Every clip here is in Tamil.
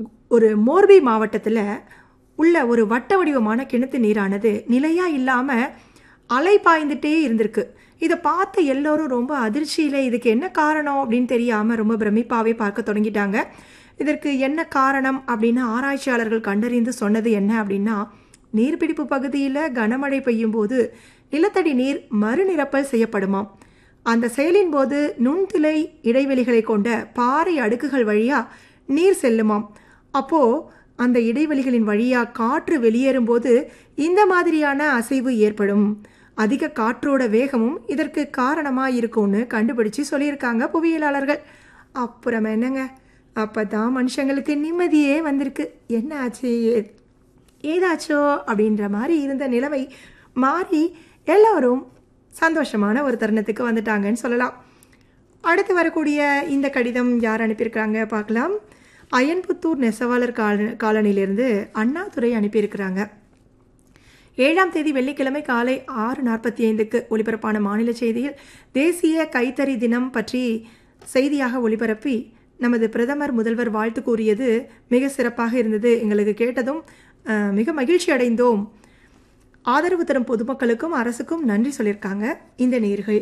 ஒரு மோர்பி மாவட்டத்தில் உள்ள ஒரு வட்ட வடிவமான கிணத்து நீரானது நிலையா இல்லாம அலை பாய்ந்துட்டே இருந்திருக்கு இதை பார்த்து எல்லோரும் ரொம்ப அதிர்ச்சியில இதுக்கு என்ன காரணம் அப்படின்னு தெரியாம ரொம்ப பிரமிப்பாவே பார்க்க தொடங்கிட்டாங்க இதற்கு என்ன காரணம் அப்படின்னு ஆராய்ச்சியாளர்கள் கண்டறிந்து சொன்னது என்ன அப்படின்னா நீர்பிடிப்பு பகுதியில் கனமழை பெய்யும் போது நிலத்தடி நீர் மறுநிரப்பல் செய்யப்படுமாம் அந்த செயலின் போது நுண்துளை இடைவெளிகளை கொண்ட பாறை அடுக்குகள் வழியா நீர் செல்லுமாம் அப்போ அந்த இடைவெளிகளின் வழியா காற்று வெளியேறும் போது இந்த மாதிரியான அசைவு ஏற்படும் அதிக காற்றோட வேகமும் இதற்கு காரணமா இருக்கும்னு கண்டுபிடிச்சு சொல்லியிருக்காங்க புவியியலாளர்கள் அப்புறம் என்னங்க அப்பதான் மனுஷங்களுக்கு நிம்மதியே வந்திருக்கு என்ன ஆச்சு ஏ- ஏதாச்சோ அப்படின்ற மாதிரி இருந்த நிலைமை மாறி எல்லோரும் சந்தோஷமான ஒரு தருணத்துக்கு வந்துட்டாங்கன்னு சொல்லலாம் அடுத்து வரக்கூடிய இந்த கடிதம் யார் அனுப்பியிருக்கிறாங்க பார்க்கலாம் அயன்புத்தூர் நெசவாளர் கால காலனியிலிருந்து அண்ணாதுரை அனுப்பியிருக்கிறாங்க ஏழாம் தேதி வெள்ளிக்கிழமை காலை ஆறு நாற்பத்தி ஐந்துக்கு ஒலிபரப்பான மாநில செய்தியில் தேசிய கைத்தறி தினம் பற்றி செய்தியாக ஒளிபரப்பி நமது பிரதமர் முதல்வர் வாழ்த்து கூறியது மிக சிறப்பாக இருந்தது எங்களுக்கு கேட்டதும் அஹ், மிக மகிழ்ச்சி அடைந்தோம் ஆதரவு தரும் பொதுமக்களுக்கும் அரசுக்கும் நன்றி சொல்லியிருக்காங்க இந்த நேர்கள்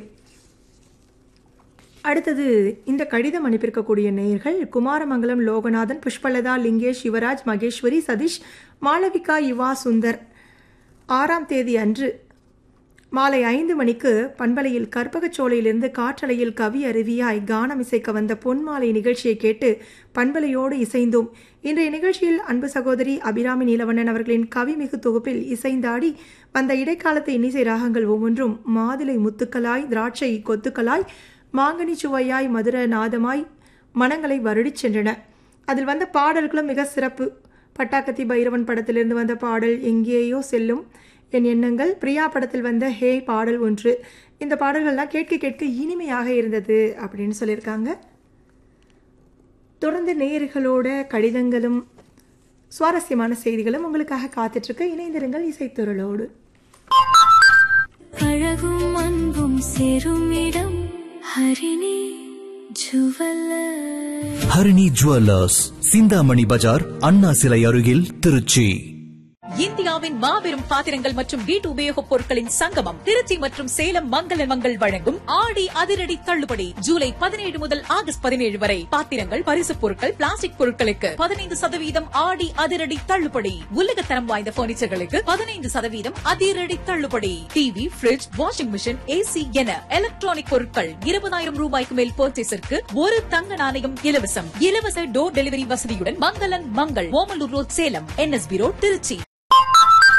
அடுத்தது இந்த கடிதம் அனுப்பியிருக்கக்கூடிய நேயர்கள் குமாரமங்கலம் லோகநாதன் புஷ்பலதா லிங்கேஷ் யுவராஜ் மகேஸ்வரி சதீஷ் மாளவிகா யுவா சுந்தர் ஆறாம் தேதி அன்று மாலை ஐந்து மணிக்கு பண்பலையில் கற்பகச்சோலையிலிருந்து காற்றலையில் கவி அருவியாய் கானம் இசைக்க வந்த பொன்மாலை நிகழ்ச்சியை கேட்டு பண்பலையோடு இசைந்தோம் இன்றைய நிகழ்ச்சியில் அன்பு சகோதரி அபிராமி நீலவண்ணன் அவர்களின் கவிமிகு தொகுப்பில் இசைந்தாடி வந்த இடைக்காலத்து இன்னிசை ராகங்கள் ஒவ்வொன்றும் மாதுளை முத்துக்களாய் திராட்சை கொத்துக்களாய் மாங்கனி சுவையாய் மதுர நாதமாய் மனங்களை வருடிச் சென்றன அதில் வந்த பாடல்களும் மிக சிறப்பு பட்டாக்கத்தி பைரவன் படத்திலிருந்து வந்த பாடல் எங்கேயோ செல்லும் என் எண்ணங்கள் பிரியா படத்தில் வந்த ஹே பாடல் ஒன்று இந்த பாடல்கள்லாம் கேட்க கேட்க இனிமையாக இருந்தது அப்படின்னு சொல்லியிருக்காங்க தொடர்ந்து நேயர்களோட கடிதங்களும் சுவாரஸ்யமான செய்திகளும் உங்களுக்காக காத்துட்ருக்கு இணைந்திருங்கள் இசைத்துறளோடு அழகும் அன்பும் சேரும் இடம் ஹரிணி ஜுவல்லர் ஹரிணி ஜுவல்லர்ஸ் சிந்தாமணி பஜார் அண்ணா சிலை அருகில் திருச்சி இந்தியாவின் மாபெரும் பாத்திரங்கள் மற்றும் வீட்டு உபயோகப் பொருட்களின் சங்கமம் திருச்சி மற்றும் சேலம் மங்கள மங்கள் வழங்கும் ஆடி அதிரடி தள்ளுபடி ஜூலை பதினேழு முதல் ஆகஸ்ட் பதினேழு வரை பாத்திரங்கள் பரிசுப் பொருட்கள் பிளாஸ்டிக் பொருட்களுக்கு பதினைந்து சதவீதம் ஆடி அதிரடி தள்ளுபடி உலகத்தரம் வாய்ந்த பர்னிச்சர்களுக்கு பதினைந்து சதவீதம் அதிரடி தள்ளுபடி TV fridge washing machine AC என எலக்ட்ரானிக் பொருட்கள் இருபதாயிரம் ரூபாய்க்கு மேல் பர்ச்சேஸிற்கு ஒரு தங்க நாணயம் இலவசம் இலவச டோர் டெலிவரி வசதியுடன் Mangalan Mangal Omalur road Salem NSP road Trichy